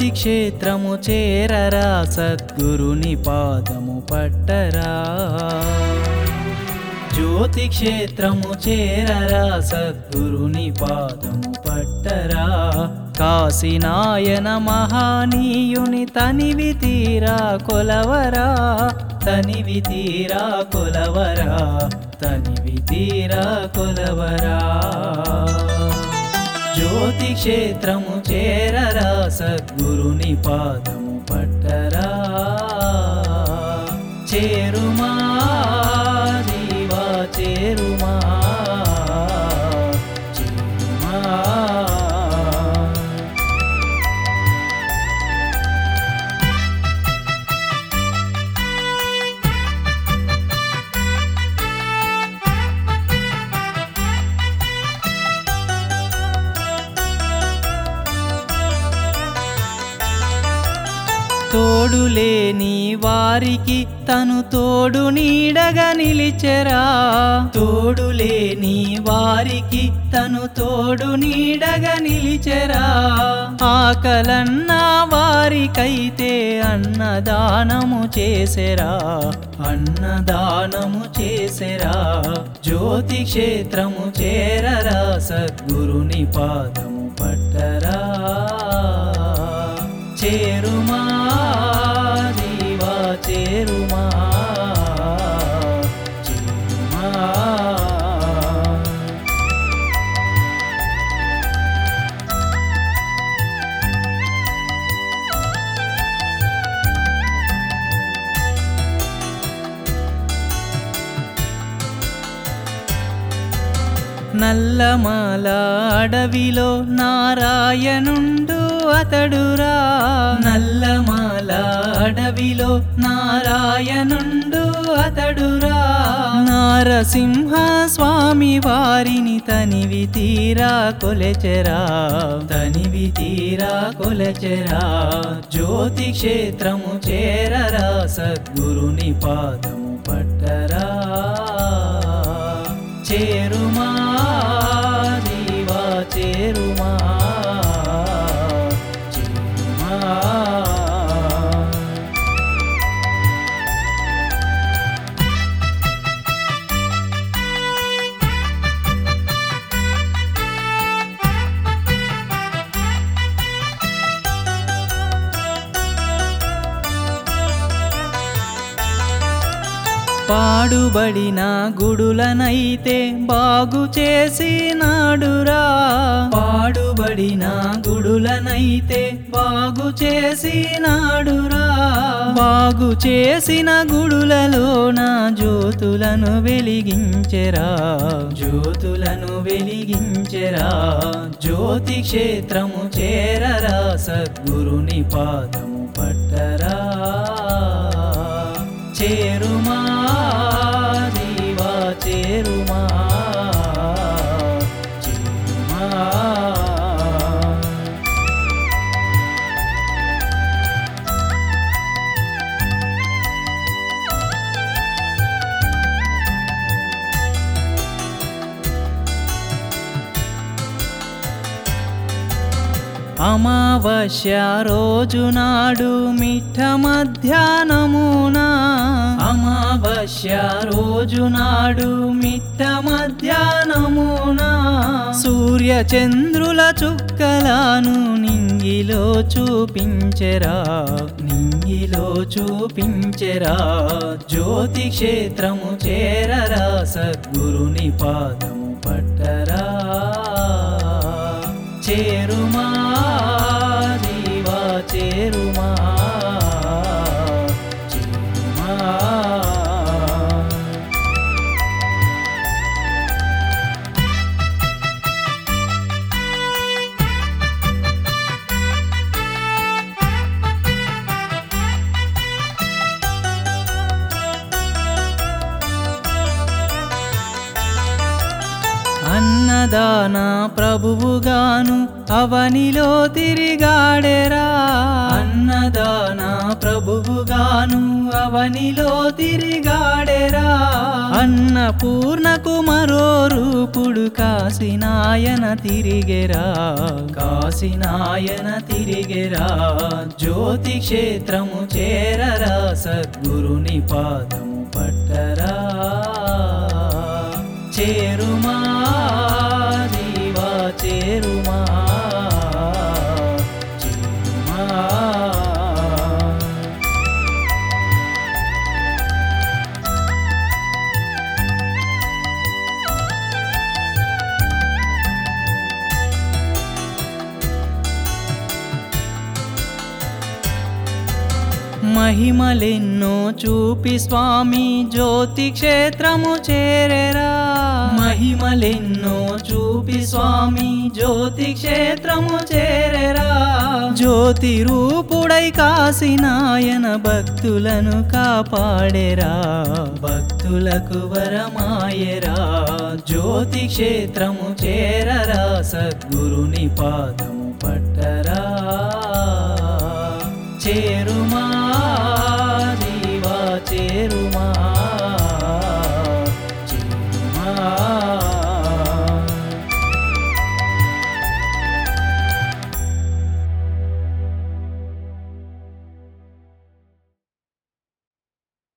జ్యోతి క్షేత్రము చేరరా సద్గురుని పాదము పట్టరా జ్యోతి క్షేత్రము చేరరా సద్గురుని పాదము పట్టరా కాశీనాయన మహానీయుని తనివి తీరా కొలవరా తనివి తీరా కొలవరా తనివి తీరా కొలవరా జ్యోతి క్షేత్రము చేరరా సద్గురుని పాదము పట్టరా చేరుమా జీవా చేరుమా చేరుమా తోడులేని వారికి తను తోడు నీడగా నిలిచెరా తోడులేని వారికి తను తోడు నీడగా నిలిచెరా ఆకలన్న వారికైతే అన్నదానము చేసెరా అన్నదానము చేసెరా జ్యోతి క్షేత్రము చేరరా సద్గురుని పాదము పట్టరా చేరుమా జీవా చేరుమా చేరుమా నల్లమాల అడవిలో నారాయణుండు అతడురా నల్లమాల అడవిలో నారాయణుండు అతడురా నారసింహ స్వామి వారిని తనివి తీరా కొలెచెరా తనివి తీరా కొలెచెరా జ్యోతి క్షేత్రము చేరరా సద్గురుని పాదము పట్టరా చేరుమా జీవా చేరుమా చేరుమా పాడుబడిన గుడులనైతే బాగు చేసినాడురా పాడుబడిన గుడులనైతే బాగు చేసినాడురా బాగు చేసిన గుడులలోన జ్యోతులను వెలిగించెరా జ్యోతులను వెలిగించెరా జ్యోతి క్షేత్రము చేరరా సద్గురుని పాదము పట్టరా చేరుమా జీవా చేరుమా చేరుమా అమావాస్య రోజు నాడు మిఠ మధ్యాహ్నమున అమావాస్య రోజు నాడు మిట్ట మధ్యాహ్నమున సూర్య చంద్రుల చుక్కలను నింగిలో చూపించెరా నింగిలో చూపించెరా జ్యోతి క్షేత్రము చేరరా సద్గురుని పాదము పట్టరా చేరుమా జీవా చేరుమా చేరుమా అన్నదాన ప్రభువుగాను అవనిలో తిరిగాడెరా అన్నదాన ప్రభువుగాను అవనిలో తిరిగాడెరా అన్నపూర్ణకు మరో రూపుడు కాశీనాయన తిరిగెరా కాశీనాయన తిరిగెరా జ్యోతి క్షేత్రము చేరరా సద్గురుని పాదము పట్టరా చేరుమా జీవా చేరుమా చేరుమా మహిమలెన్నో చూపి స్వామి జ్యోతి క్షేత్రము చేరెరా మహిమలెన్నో చూపి స్వామి జ్యోతి క్షేత్రము చేరెరా జ్యోతి రూపుడై కాశీనాయన భక్తులను కాపాడెరా భక్తులకు వరమాయరా జ్యోతి క్షేత్రము చేరరా సద్గురుని పాదము పట్టరా చేరుమా